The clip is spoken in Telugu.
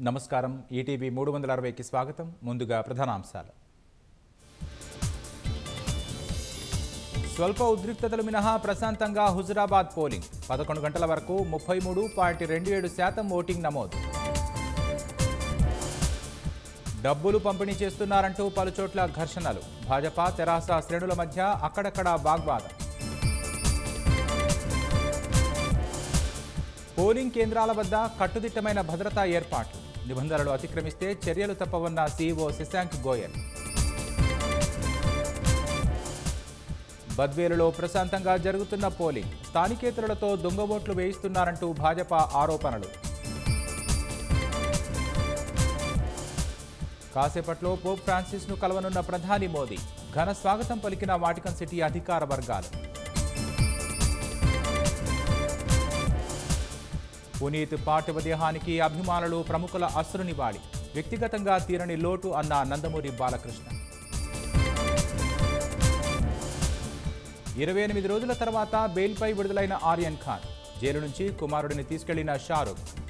నమస్కారం ఈటీవీ మూడు వందల అరవైకి స్వాగతం ముందుగా ప్రధానాంశాలు స్వల్ప ఉద్రిక్తతలు మినహా ప్రశాంతంగా హుజురాబాద్ పోలింగ్ పదకొండు గంటల వరకు ముప్పై మూడు పాయింట్ రెండు ఏడు శాతం ఓటింగ్ నమోదు డబ్బులు పంపిణీ చేస్తున్నారంటూ పలుచోట్ల ఘర్షణలు భాజపా తెరాస శ్రేణుల మధ్య అక్కడక్కడ వాగ్వాదం పోలింగ్ కేంద్రాల వద్ద కట్టుదిట్టమైన భద్రతా ఏర్పాట్లు నిబంధనలు అతిక్రమిస్తే చర్యలు తప్పవన్న సీఈఓ శశాంక్ గోయల్ బద్వేలులో ప్రశాంతంగా జరుగుతున్న పోలింగ్ స్థానికేతరులతో దొంగ ఓట్లు వేయిస్తున్నారంటూ భాజపా ఆరోపణలు కాసేపట్లో పోప్ ఫ్రాన్సిస్ ను కలవనున్న ప్రధాని మోదీ ఘన స్వాగతం పలికిన వాటికన్ సిటీ అధికార వర్గాలు పునీత్ పార్థివ దేహానికి అభిమానులు ప్రముఖుల అశ్రునివాళి వ్యక్తిగతంగా తీరని లోటు అన్న నందమూరి బాలకృష్ణ ఇరవై ఎనిమిది రోజుల తర్వాత బెయిల్పై విడుదలైన ఆర్యన్ ఖాన్ జైలు నుంచి కుమారుడిని తీసుకెళ్లిన షారుఖ్